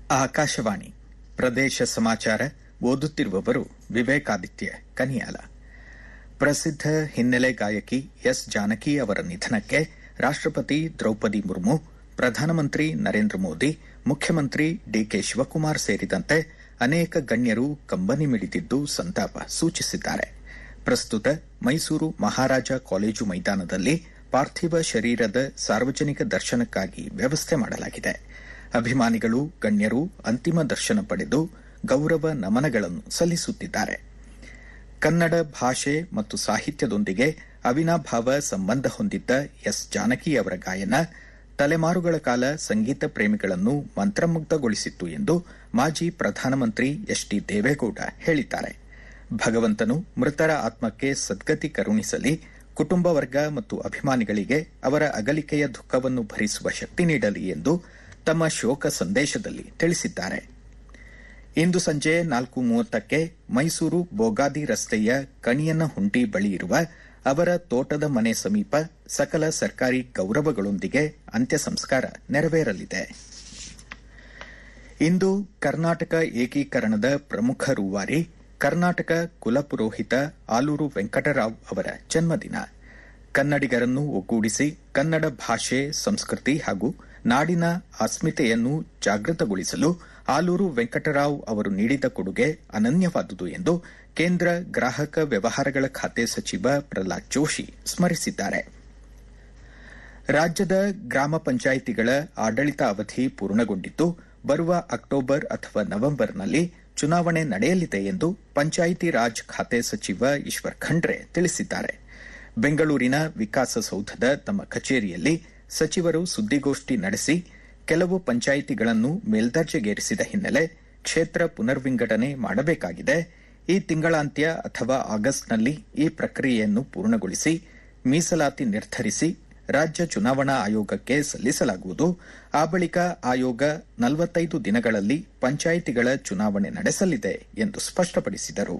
ಆಕಾಶವಾಣಿ ಪ್ರದೇಶ ಸಮಾಚಾರ ಓದುತ್ತಿರುವವರು ವಿವೇಕಾದಿತ್ಯ ಕನಿಯಾಲ ಪ್ರಸಿದ್ಧ ಹಿನ್ನೆಲೆ ಗಾಯಕಿ ಎಸ್ ಜಾನಕಿ ಅವರ ನಿಧನಕ್ಕೆ ರಾಷ್ಟಪತಿ ದ್ರೌಪದಿ ಮುರ್ಮು ಪ್ರಧಾನಮಂತ್ರಿ ನರೇಂದ್ರ ಮೋದಿ ಮುಖ್ಯಮಂತ್ರಿ ಡಿಕೆ ಶಿವಕುಮಾರ್ ಸೇರಿದಂತೆ ಅನೇಕ ಗಣ್ಯರು ಕಂಬನಿ ಮಿಡಿದಿದ್ದು ಸಂತಾಪ ಸೂಚಿಸಿದ್ದಾರೆ ಪ್ರಸ್ತುತ ಮೈಸೂರು ಮಹಾರಾಜ ಕಾಲೇಜು ಮೈದಾನದಲ್ಲಿ ಪಾರ್ಥಿವ ಶರೀರದ ಸಾರ್ವಜನಿಕ ದರ್ಶನಕ್ಕಾಗಿ ವ್ಯವಸ್ಥೆ ಮಾಡಲಾಗಿದೆ ಅಭಿಮಾನಿಗಳು ಗಣ್ಯರು ಅಂತಿಮ ದರ್ಶನ ಪಡೆದು ಗೌರವ ನಮನಗಳನ್ನು ಸಲ್ಲಿಸುತ್ತಿದ್ದಾರೆ ಕನ್ನಡ ಭಾಷೆ ಮತ್ತು ಸಾಹಿತ್ಯದೊಂದಿಗೆ ಅವಿನಾಭಾವ ಸಂಬಂಧ ಹೊಂದಿದ್ದ ಎಸ್ ಜಾನಕಿ ಅವರ ಗಾಯನ ತಲೆಮಾರುಗಳ ಕಾಲ ಸಂಗೀತ ಪ್ರೇಮಿಗಳನ್ನು ಮಂತ್ರಮುಗ್ಧಗೊಳಿಸಿತ್ತು ಎಂದು ಮಾಜಿ ಪ್ರಧಾನಮಂತ್ರಿ ಎಚ್ ಡಿ ದೇವೇಗೌಡ ಹೇಳಿದ್ದಾರೆ ಭಗವಂತನು ಮೃತರ ಆತ್ಮಕ್ಕೆ ಸದ್ಗತಿ ಕರುಣಿಸಲಿ ಕುಟುಂಬ ವರ್ಗ ಮತ್ತು ಅಭಿಮಾನಿಗಳಿಗೆ ಅವರ ಅಗಲಿಕೆಯ ದುಃಖವನ್ನು ಭರಿಸುವ ಶಕ್ತಿ ನೀಡಲಿ ಎಂದು ತಮ್ಮ ಶೋಕ ಸಂದೇಶದಲ್ಲಿ ತಿಳಿಸಿದ್ದಾರೆ ಇಂದು ಸಂಜೆ ನಾಲ್ಕು ಮೂವತ್ತಕ್ಕೆ ಮೈಸೂರು ಬೋಗಾದಿ ರಸ್ತೆಯ ಕಣಿಯನಹುಂಡಿ ಬಳಿ ಇರುವ ಅವರ ತೋಟದ ಮನೆ ಸಮೀಪ ಸಕಲ ಸರ್ಕಾರಿ ಗೌರವಗಳೊಂದಿಗೆ ಅಂತ್ಯ ಸಂಸ್ಕಾರ ನೆರವೇರಲಿದೆ ಇಂದು ಕರ್ನಾಟಕ ಏಕೀಕರಣದ ಪ್ರಮುಖ ರೂವಾರಿ ಕರ್ನಾಟಕ ಕುಲಪುರೋಹಿತ ಆಲೂರು ವೆಂಕಟರಾವ್ ಅವರ ಜನ್ಮದಿನ ಕನ್ನಡಿಗರನ್ನು ಒಗ್ಗೂಡಿಸಿ ಕನ್ನಡ ಭಾಷೆ ಸಂಸ್ಕೃತಿ ಹಾಗೂ ನಾಡಿನ ಅಸ್ಮಿತೆಯನ್ನು ಜಾಗೃತಗೊಳಿಸಲು ಆಲೂರು ವೆಂಕಟರಾವ್ ಅವರು ನೀಡಿದ ಕೊಡುಗೆ ಅನನ್ಯವಾದುದು ಎಂದು ಕೇಂದ್ರ ಗ್ರಾಹಕ ವ್ಯವಹಾರಗಳ ಖಾತೆ ಸಚಿವ ಪ್ರಹ್ಲಾದ್ ಜೋಶಿ ಸ್ಮರಿಸಿದ್ದಾರೆ ರಾಜ್ಯದ ಗ್ರಾಮ ಪಂಚಾಯಿತಿಗಳ ಆಡಳಿತ ಅವಧಿ ಪೂರ್ಣಗೊಂಡಿದ್ದು ಬರುವ ಅಕ್ಟೋಬರ್ ಅಥವಾ ನವೆಂಬರ್ನಲ್ಲಿ ಚುನಾವಣೆ ನಡೆಯಲಿದೆ ಎಂದು ಪಂಚಾಯಿತಿ ರಾಜ್ ಖಾತೆ ಸಚಿವ ಈಶ್ವರ್ ಖಂಡ್ರೆ ತಿಳಿಸಿದ್ದಾರೆ ಬೆಂಗಳೂರಿನ ವಿಕಾಸಸೌಧದ ತಮ್ಮ ಕಚೇರಿಯಲ್ಲಿ ಸಚಿವರು ಸುದ್ದಿಗೋಷ್ಠಿ ನಡೆಸಿ ಕೆಲವು ಪಂಚಾಯಿತಿಗಳನ್ನು ಮೇಲ್ದರ್ಜೆಗೇರಿಸಿದ ಹಿನ್ನೆಲೆ ಕ್ಷೇತ್ರ ಪುನರ್ವಿಂಗಡಣೆ ಮಾಡಬೇಕಾಗಿದೆ ಈ ತಿಂಗಳಾಂತ್ಯ ಅಥವಾ ಆಗಸ್ಟ್ನಲ್ಲಿ ಈ ಪ್ರಕ್ರಿಯೆಯನ್ನು ಪೂರ್ಣಗೊಳಿಸಿ ಮೀಸಲಾತಿ ನಿರ್ಧರಿಸಿ ರಾಜ್ಯ ಚುನಾವಣಾ ಆಯೋಗಕ್ಕೆ ಸಲ್ಲಿಸಲಾಗುವುದು ಆ ಬಳಿಕ ಆಯೋಗ ನಲವತ್ತೈದು ದಿನಗಳಲ್ಲಿ ಪಂಚಾಯಿತಿಗಳ ಚುನಾವಣೆ ನಡೆಸಲಿದೆ ಎಂದು ಸ್ಪಷ್ಟಪಡಿಸಿದರು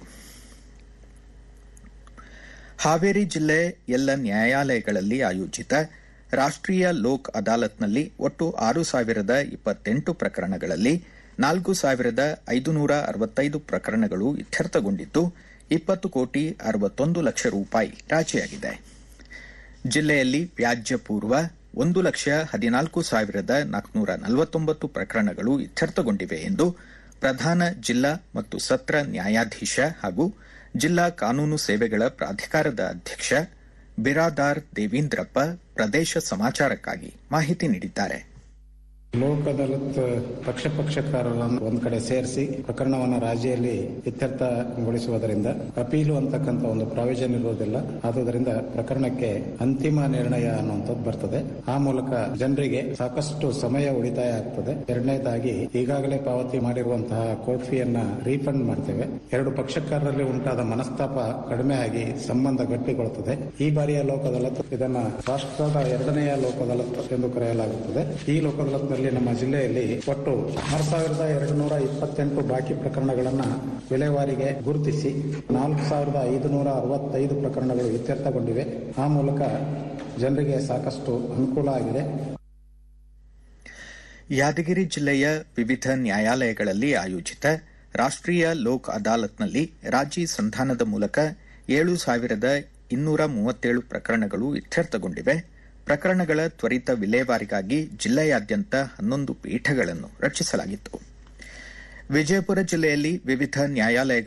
ಹಾವೇರಿ ಜಿಲ್ಲೆ ಎಲ್ಲ ನ್ಯಾಯಾಲಯಗಳಲ್ಲಿ ಆಯೋಜಿತ ರಾಷ್ಟೀಯ ಲೋಕ್ ಅದಾಲತ್ನಲ್ಲಿ ಒಟ್ಟು ಆರು ಸಾವಿರದ ಇಪ್ಪತ್ತೆಂಟು ಪ್ರಕರಣಗಳಲ್ಲಿ ನಾಲ್ಕು ಸಾವಿರದ ಐದುನೂರ ಅರವತ್ತೈದು ಪ್ರಕರಣಗಳು ಇತ್ಯರ್ಥಗೊಂಡಿದ್ದು ಇಪ್ಪತ್ತು ಕೋಟಿ ಅರವತ್ತೊಂದು ಲಕ್ಷ ರೂಪಾಯಿ ರಾಜಿಯಾಗಿದೆ ಜಿಲ್ಲೆಯಲ್ಲಿ ವ್ಯಾಜ್ಯ ಪೂರ್ವ ಒಂದು ಲಕ್ಷ ಹದಿನಾಲ್ಕು ಸಾವಿರದ ನಾಲ್ಕುನೂರ ನಲವತ್ತೊಂಬತ್ತು ಪ್ರಕರಣಗಳು ಇತ್ಯರ್ಥಗೊಂಡಿವೆ ಎಂದು ಪ್ರಧಾನ ಜಿಲ್ಲಾ ಮತ್ತು ಸತ್ರ ನ್ಯಾಯಾಧೀಶ ಹಾಗೂ ಜಿಲ್ಲಾ ಕಾನೂನು ಸೇವೆಗಳ ಪ್ರಾಧಿಕಾರದ ಅಧ್ಯಕ್ಷ ಬಿರಾದಾರ್ ದೇವೀಂದ್ರಪ್ಪ ಪ್ರದೇಶ ಸಮಾಚಾರಕ್ಕಾಗಿ ಮಾಹಿತಿ ನೀಡಿದ್ದಾರೆ ಲೋಕ್ ಅದಾಲತ್ ಪಕ್ಷ ಪಕ್ಷಕಾರರನ್ನು ಒಂದ್ ಕಡೆ ಸೇರಿಸಿ ಪ್ರಕರಣವನ್ನು ರಾಜಿಯಲ್ಲಿ ಇತ್ಯರ್ಥಗೊಳಿಸುವುದರಿಂದ ಅಪೀಲು ಅಂತಕ್ಕಂಥ ಒಂದು ಪ್ರಾವಿಷನ್ ಇರುವುದಿಲ್ಲ ಆದುದರಿಂದ ಪ್ರಕರಣಕ್ಕೆ ಅಂತಿಮ ನಿರ್ಣಯ ಅನ್ನುವಂಥದ್ದು ಬರ್ತದೆ ಆ ಮೂಲಕ ಜನರಿಗೆ ಸಾಕಷ್ಟು ಸಮಯ ಉಳಿತಾಯ ಆಗ್ತದೆ ಎರಡನೇದಾಗಿ ಈಗಾಗಲೇ ಪಾವತಿ ಮಾಡಿರುವಂತಹ ಕೋರ್ಟ್ ಫೀಯನ್ನ ರೀಫಂಡ್ ಮಾಡ್ತೇವೆ ಎರಡು ಪಕ್ಷಕಾರರಲ್ಲಿ ಉಂಟಾದ ಮನಸ್ತಾಪ ಕಡಿಮೆ ಆಗಿ ಸಂಬಂಧ ಗಟ್ಟಿಗೊಳ್ಳುತ್ತದೆ ಈ ಬಾರಿಯ ಲೋಕ್ ಅದಾಲತ್ ಇದನ್ನ ರಾಷ್ಟ್ರದ ಎರಡನೆಯ ಲೋಕ್ ಅದಾಲತ್ ಎಂದು ಕರೆಯಲಾಗುತ್ತದೆ ಈ ಲೋಕ್ ಅದಾಲತ್ ನಮ್ಮ ಜಿಲ್ಲೆಯಲ್ಲಿ ಒಟ್ಟು ಆರು ಸಾವಿರದ ಎರಡು ನೂರ ಇಪ್ಪತ್ತೆಂಟು ಬಾಕಿ ಪ್ರಕರಣಗಳನ್ನು ವಿಲೇವಾರಿಗೆ ಗುರುತಿಸಿ ನಾಲ್ಕು ಸಾವಿರದ ಐದುನೂರ ಅರವತ್ತೈದು ಪ್ರಕರಣಗಳು ಇತ್ಯರ್ಥಗೊಂಡಿವೆ ಆ ಮೂಲಕ ಜನರಿಗೆ ಸಾಕಷ್ಟು ಅನುಕೂಲ ಆಗಿದೆ ಯಾದಗಿರಿ ಜಿಲ್ಲೆಯ ವಿವಿಧ ನ್ಯಾಯಾಲಯಗಳಲ್ಲಿ ಆಯೋಜಿತ ರಾಷ್ಟೀಯ ಲೋಕ್ ಅದಾಲತ್ನಲ್ಲಿ ರಾಜಿ ಸಂಧಾನದ ಮೂಲಕ ಏಳು ಸಾವಿರದ ಇನ್ನೂರ ಮೂವತ್ತೇಳು ಪ್ರಕರಣಗಳು ಇತ್ಯರ್ಥಗೊಂಡಿವೆ ಪ್ರಕರಣಗಳ ತ್ವರಿತ ವಿಲೇವಾರಿಗಾಗಿ ಜಿಲ್ಲೆಯಾದ್ಯಂತ ಹನ್ನೊಂದು ಪೀಠಗಳನ್ನು ರಚಿಸಲಾಗಿತ್ತು ವಿಜಯಪುರ ಜಿಲ್ಲೆಯಲ್ಲಿ ವಿವಿಧ ನ್ಯಾಯಾಲಯಗಳ